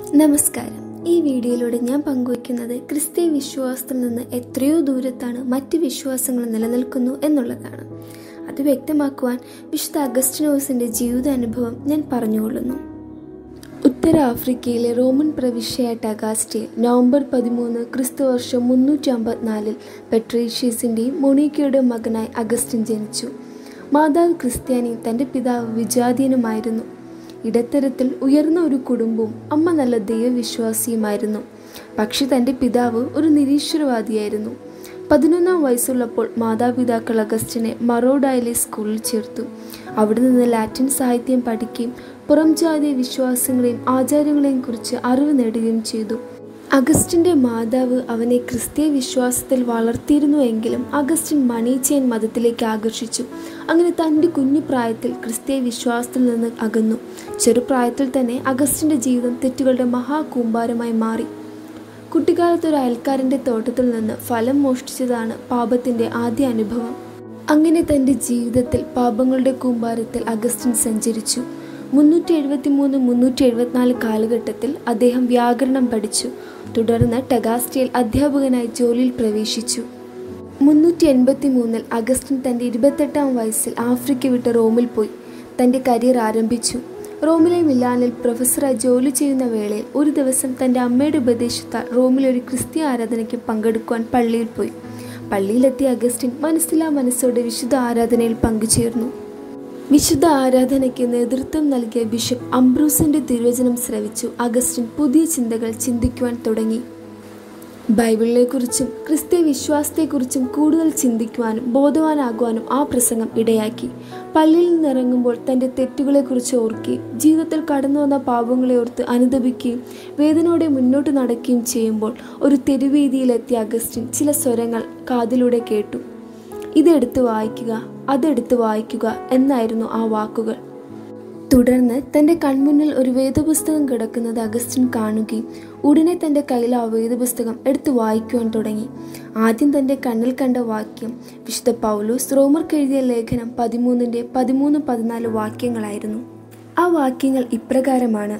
നമസ്കാരം ഈ വീഡിയോയിലൂടെ ഞാൻ പങ്കുവയ്ക്കുന്നത് ക്രിസ്തീയ വിശ്വാസത്തിൽ നിന്ന് എത്രയോ ദൂരത്താണ് മറ്റ് വിശ്വാസങ്ങൾ നിലനിൽക്കുന്നു എന്നുള്ളതാണ് അത് വ്യക്തമാക്കുവാൻ വിശുദ്ധ അഗസ്റ്റിനോസിന്റെ ജീവിതാനുഭവം ഞാൻ പറഞ്ഞുകൊള്ളുന്നു ഉത്തര ആഫ്രിക്കയിലെ റോമൻ പ്രവിശ്യയായ ടഗാസ്റ്റയിൽ നവംബർ പതിമൂന്ന് ക്രിസ്തു വർഷം മുന്നൂറ്റി അമ്പത്തിനാലിൽ പെട്രീഷ്യസിൻ്റെയും മൊണീക്കയുടെയും മകനായി അഗസ്റ്റിൻ ജനിച്ചു മാതാവ് ക്രിസ്ത്യാനിയും തൻ്റെ പിതാവ് വിജാതീയനുമായിരുന്നു ഇടത്തരത്തിൽ ഉയർന്ന ഒരു കുടുംബവും അമ്മ നല്ല ദൈവവിശ്വാസിയുമായിരുന്നു പക്ഷെ തൻ്റെ പിതാവ് ഒരു നിരീശ്വരവാദിയായിരുന്നു പതിനൊന്നാം വയസ്സുള്ളപ്പോൾ മാതാപിതാക്കൾ അഗസ്റ്റിനെ മറോഡായിലെ സ്കൂളിൽ ചേർത്തു അവിടെ നിന്ന് ലാറ്റിൻ സാഹിത്യം പഠിക്കുകയും പുറംജാതി വിശ്വാസങ്ങളെയും ആചാരങ്ങളെയും കുറിച്ച് അറിവ് നേടുകയും ചെയ്തു അഗസ്റ്റിൻ്റെ മാതാവ് അവനെ ക്രിസ്തീയ വിശ്വാസത്തിൽ വളർത്തിയിരുന്നുവെങ്കിലും അഗസ്റ്റിൻ മണീച്ചയൻ മതത്തിലേക്ക് ആകർഷിച്ചു അങ്ങനെ തൻ്റെ കുഞ്ഞു പ്രായത്തിൽ ക്രിസ്തീയ വിശ്വാസത്തിൽ നിന്ന് അകന്നു ചെറുപ്രായത്തിൽ തന്നെ അഗസ്റ്റിൻ്റെ ജീവിതം തെറ്റുകളുടെ മഹാകൂമ്പാരമായി മാറി കുട്ടിക്കാലത്ത് ഒരു അയൽക്കാരൻ്റെ തോട്ടത്തിൽ നിന്ന് ഫലം മോഷ്ടിച്ചതാണ് പാപത്തിൻ്റെ ആദ്യ അനുഭവം അങ്ങനെ തൻ്റെ ജീവിതത്തിൽ പാപങ്ങളുടെ കൂമ്പാരത്തിൽ അഗസ്റ്റിൻ സഞ്ചരിച്ചു മുന്നൂറ്റി എഴുപത്തി മൂന്ന് മുന്നൂറ്റി എഴുപത്തിനാല് കാലഘട്ടത്തിൽ അദ്ദേഹം വ്യാകരണം പഠിച്ചു തുടർന്ന് ടഗാസ്റ്റയിൽ അധ്യാപകനായി ജോലിയിൽ പ്രവേശിച്ചു മുന്നൂറ്റി എൺപത്തി മൂന്നിൽ അഗസ്റ്റിൻ തൻ്റെ ഇരുപത്തെട്ടാം വയസ്സിൽ ആഫ്രിക്ക വിട്ട് റോമിൽ പോയി തൻ്റെ കരിയർ ആരംഭിച്ചു റോമിലെ മിലാനിൽ പ്രൊഫസറായി ജോലി ചെയ്യുന്ന വേളയിൽ ഒരു ദിവസം തൻ്റെ അമ്മയുടെ ഉപദേശത്താൽ റോമിലെ ഒരു ക്രിസ്തീയ ആരാധനയ്ക്ക് പങ്കെടുക്കുവാൻ പള്ളിയിൽ പോയി പള്ളിയിലെത്തിയ അഗസ്റ്റിൻ മനസ്സിലാ മനസ്സോടെ വിശുദ്ധ ആരാധനയിൽ പങ്കുചേർന്നു വിശുദ്ധ ആരാധനയ്ക്ക് നേതൃത്വം നൽകിയ ബിഷപ്പ് അംബ്രൂസിന്റെ തിരുവചനം ശ്രവിച്ചു അഗസ്റ്റിൻ പുതിയ ചിന്തകൾ ചിന്തിക്കുവാൻ തുടങ്ങി ബൈബിളിനെക്കുറിച്ചും ക്രിസ്തീയ വിശ്വാസത്തെക്കുറിച്ചും കൂടുതൽ ചിന്തിക്കുവാനും ബോധവാനാകുവാനും ആ പ്രസംഗം ഇടയാക്കി പള്ളിയിൽ നിന്നിറങ്ങുമ്പോൾ തൻ്റെ തെറ്റുകളെക്കുറിച്ച് ഓർക്കുകയും ജീവിതത്തിൽ കടന്നു വന്ന പാപങ്ങളെ ഓർത്ത് അനുദപിക്കുകയും വേദനയോടെ മുന്നോട്ട് നടക്കുകയും ചെയ്യുമ്പോൾ ഒരു തെരുവീതിയിലെത്തിയ അഗസ്റ്റിൻ ചില സ്വരങ്ങൾ കാതിലൂടെ കേട്ടു ഇതെടുത്ത് വായിക്കുക അതെടുത്ത് വായിക്കുക എന്നായിരുന്നു ആ വാക്കുകൾ തുടർന്ന് തൻ്റെ കൺമുന്നിൽ ഒരു വേദപുസ്തകം കിടക്കുന്നത് അഗസ്റ്റിൻ കാണുകയും ഉടനെ തൻ്റെ കയ്യിൽ ആ വേദപുസ്തകം എടുത്തു വായിക്കുവാൻ തുടങ്ങി ആദ്യം തൻ്റെ കണ്ണിൽ കണ്ട വാക്യം വിശുദ്ധ പൗലോസ് റോമർക്ക് എഴുതിയ ലേഖനം പതിമൂന്നിൻ്റെ പതിമൂന്ന് പതിനാല് വാക്യങ്ങളായിരുന്നു ആ വാക്യങ്ങൾ ഇപ്രകാരമാണ്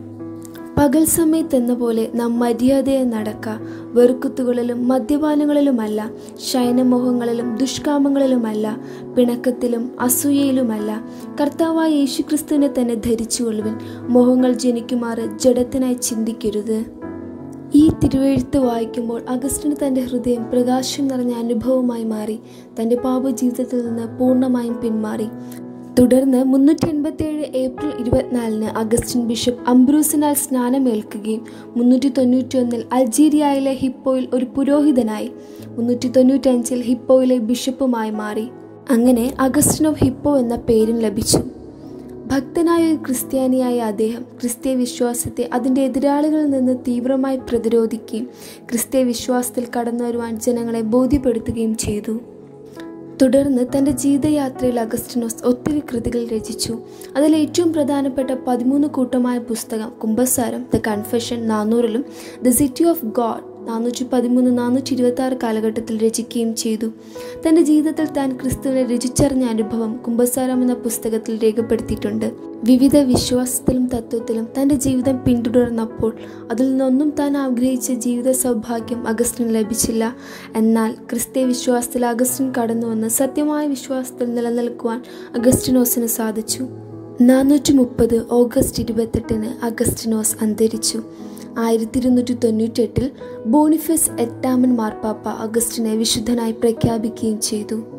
പകൽ സമയത്തെന്ന പോലെ നാം മര്യാദയെ നടക്ക വെറുക്കുത്തുകളിലും മദ്യപാനങ്ങളിലുമല്ല ശയനമോഹങ്ങളിലും ദുഷ്കാമങ്ങളിലുമല്ല പിണക്കത്തിലും അസൂയയിലുമല്ല കർത്താവായ യേശുക്രിസ്തുവിനെ തന്നെ ധരിച്ചുകൊള്ളുവിൻ മോഹങ്ങൾ ജനിക്കുമാറ് ജഡത്തിനായി ചിന്തിക്കരുത് ഈ തിരുവെഴുത്ത് വായിക്കുമ്പോൾ അഗസ്റ്റിന് തൻ്റെ ഹൃദയം പ്രകാശം നിറഞ്ഞ അനുഭവമായി മാറി തൻ്റെ പാപജീവിതത്തിൽ നിന്ന് പൂർണ്ണമായും പിന്മാറി തുടർന്ന് മുന്നൂറ്റി എൺപത്തി ഏഴ് ഏപ്രിൽ ഇരുപത്തിനാലിന് അഗസ്റ്റിൻ ബിഷപ്പ് അംബ്രൂസിനാൽ സ്നാനമേൽക്കുകയും മുന്നൂറ്റി തൊണ്ണൂറ്റി ഒന്നിൽ അൾജീരിയയിലെ ഹിപ്പോയിൽ ഒരു പുരോഹിതനായി മുന്നൂറ്റി തൊണ്ണൂറ്റി അഞ്ചിൽ ഹിപ്പോയിലെ ബിഷപ്പുമായി മാറി അങ്ങനെ അഗസ്റ്റിൻ ഓഫ് ഹിപ്പോ എന്ന പേരും ലഭിച്ചു ഭക്തനായ ഒരു ക്രിസ്ത്യാനിയായ അദ്ദേഹം ക്രിസ്തീയ വിശ്വാസത്തെ അതിൻ്റെ എതിരാളികളിൽ നിന്ന് തീവ്രമായി പ്രതിരോധിക്കുകയും ക്രിസ്തീയ വിശ്വാസത്തിൽ കടന്നു വരുവാൻ ജനങ്ങളെ ബോധ്യപ്പെടുത്തുകയും ചെയ്തു തുടർന്ന് തൻ്റെ ജീവിതയാത്രയിൽ അഗസ്റ്റിനോസ് ഒത്തിരി കൃതികൾ രചിച്ചു അതിൽ ഏറ്റവും പ്രധാനപ്പെട്ട പതിമൂന്ന് കൂട്ടമായ പുസ്തകം കുംഭസാരം ദ കൺഫെഷൻ നാനൂറിലും ദ സിറ്റി ഓഫ് ഗോഡ് നാനൂറ്റി പതിമൂന്ന് നാനൂറ്റി ഇരുപത്തി ആറ് കാലഘട്ടത്തിൽ രചിക്കുകയും ചെയ്തു തൻ്റെ ജീവിതത്തിൽ താൻ ക്രിസ്തുവിനെ രചിച്ചറിഞ്ഞ അനുഭവം കുംഭസാരം എന്ന പുസ്തകത്തിൽ രേഖപ്പെടുത്തിയിട്ടുണ്ട് വിവിധ വിശ്വാസത്തിലും തത്വത്തിലും തൻ്റെ ജീവിതം പിന്തുടർന്നപ്പോൾ അതിൽ നിന്നൊന്നും താൻ ആഗ്രഹിച്ച ജീവിത സൗഭാഗ്യം അഗസ്റ്റിന് ലഭിച്ചില്ല എന്നാൽ ക്രിസ്തീയ വിശ്വാസത്തിൽ അഗസ്റ്റിൻ കടന്നു വന്ന് സത്യമായ വിശ്വാസത്തിൽ നിലനിൽക്കുവാൻ അഗസ്റ്റിനോസിന് സാധിച്ചു നാനൂറ്റി മുപ്പത് ഓഗസ്റ്റ് ഇരുപത്തെട്ടിന് അഗസ്റ്റിനോസ് അന്തരിച്ചു ആയിരത്തി ഇരുന്നൂറ്റി തൊണ്ണൂറ്റെട്ടിൽ ബോണിഫസ് എട്ടാമൻ മാർപ്പാപ്പ അഗസ്റ്റിനെ വിശുദ്ധനായി പ്രഖ്യാപിക്കുകയും ചെയ്തു